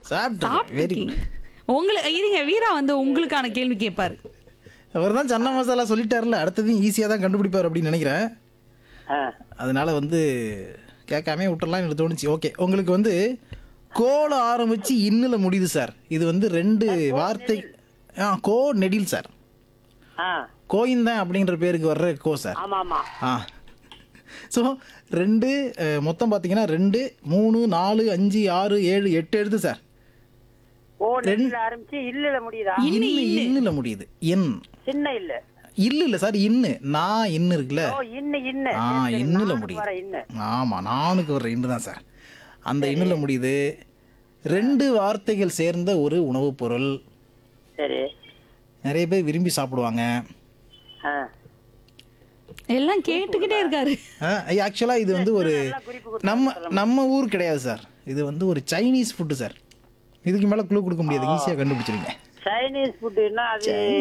சாப்பிட்டு வெரி சாப்பிட்டுருக்கீங்க உங்களுக்கு இருங்க வீரா வந்து உங்களுக்கான கேள்வி கேட்பாரு அவர் தான் சன்னா மசாலா சொல்லிட்டாருல அடுத்ததையும் ஈஸியாக தான் கண்டுபிடிப்பார் அப்படின்னு நினைக்கிறேன் ஆ அதனால வந்து கேட்காம விட்டுறலாம் எனக்கு தோணுச்சு ஓகே உங்களுக்கு வந்து கோல ஆரம்பிச்சு இன்னில் முடியுது சார் இது வந்து ரெண்டு வார்த்தை ஆ கோ நெடில் சார் ஆ கோயிந்தன் அப்படின்ற பேருக்கு வர்ற கோ சார் ஆமா ஆமா ஆ ஸோ ரெண்டு அஹ், மொத்தம் பார்த்தீங்கன்னா ரெண்டு மூணு நாலு அஞ்சு ஆறு ஏழு எட்டு எழுத்து சார் ஓ நெல்லில் ஆரம்பிச்சு இல்லல முடியுதா இன்னு இன்னில் முடியுது என் சின்ன இல்ல இல்ல இல்ல சார் இன்னு நான் இன்னு இருக்குல்ல ஓ இன்ன இன்ன ஆ சரி, சரி, இன்னுல நானுக்கு முடியுது வர இன்ன ஆமா நானுக்கு வர்ற இன்னு தான் சார் அந்த இன்னுல முடியுது ரெண்டு வார்த்தைகள் சேர்ந்த ஒரு உணவுப் பொருள் சரி நிறைய பேர் விரும்பி சாப்பிடுவாங்க ஆ எல்லாம் கேட்டுக்கிட்டே இருக்காரு ஆக்சுவலாக இது வந்து ஒரு நல்லா குறிப்பு கொடுத்து நம்ம நம்ம ஊர் கிடையாது சார் இது வந்து ஒரு சைனீஸ் ஃபுட்டு சார் இதுக்கு மேலே க்ளூ கொடுக்க முடியாது ஈஸியாக கண்டுபிடிச்சிருங்க சைனீஸ் ஃபுட்டுன்னா அது